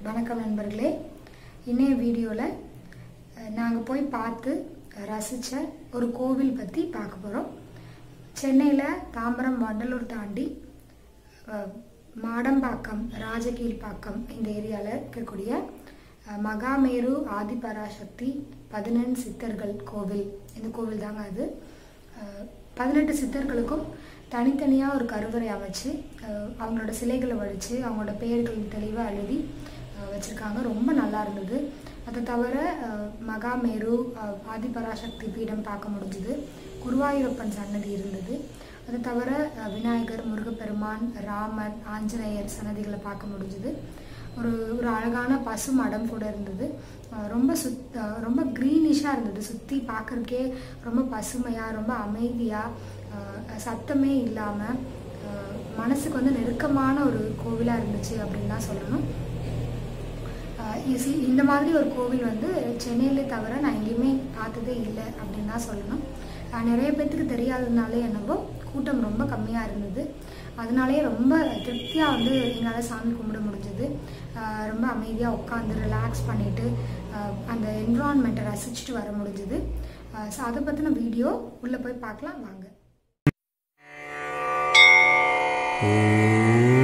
வணக்கம் நண்பர்களே இன்னைய வீடியோவில் நாங்கள் போய் பார்த்து ரசித்த ஒரு கோவில் பற்றி பார்க்க போகிறோம் சென்னையில் தாம்பரம் வண்டலூர் தாண்டி அஹ், மாடம்பாக்கம் ராஜகீழ்பாக்கம் இந்த ஏரியாவில் இருக்கக்கூடிய அஹ், மகாமேரு ஆதிபராசக்தி பதினெண் சித்தர்கள் கோவில் இந்த கோவில் தாங்க அது அஹ், பதினெட்டு சித்தர்களுக்கும் தனித்தனியாக ஒரு கருவறை அமைச்சு அஹ், அவங்களோட சிலைகளை வடித்து அவங்களோட பெயர்கள் தெளிவாக எழுதி அஹ், வச்சிருக்காங்க ரொம்ப நல்லா இருந்தது அதை தவிர அஹ், மகாமேரு அஹ், ஆதிபராசக்தி பீடம் பார்க்க முடிஞ்சுது குருவாயூரப்பன் சன்னதி இருந்தது அதை தவிர அஹ், விநாயகர் முருகப்பெருமான் ராமர் ஆஞ்சநேயர் சன்னதிகளை பார்க்க முடிஞ்சுது ஒரு ஒரு அழகான பசு மடம் கூட இருந்தது அஹ் ரொம்ப சுத் அஹ் ரொம்ப க்ரீனிஷாக இருந்தது சுற்றி பார்க்கறக்கே ரொம்ப பசுமையாக ரொம்ப அமைதியாக சத்தமே இல்லாமல் மனசுக்கு வந்து நெருக்கமான ஒரு கோவிலாக இருந்துச்சு அப்படின்னு தான் சொல்லணும் அஹ் இசி- இந்த மாதிரி ஒரு கோவில் வந்து சென்னையிலே தவிர நான் எங்கேயுமே பார்த்ததே இல்லை அப்படின்னு தான் சொல்லணும் அஹ் நிறைய பேர்த்துக்கு தெரியாததுனாலே என்னவோ கூட்டம் ரொம்ப கம்மியாக இருந்தது அதனாலே ரொம்ப திருப்தியாக வந்து எங்களால் சாமி கும்பிட முடிஞ்சது ரொம்ப அமைதியாக உட்காந்து ரிலாக்ஸ் பண்ணிவிட்டு அந்த என்விரான்மெண்ட்டை ரசிச்சுட்டு வர முடிஞ்சது ஸோ அதை பற்றின வீடியோ உள்ளே போய் பார்க்கலாம் வாங்க ஓம்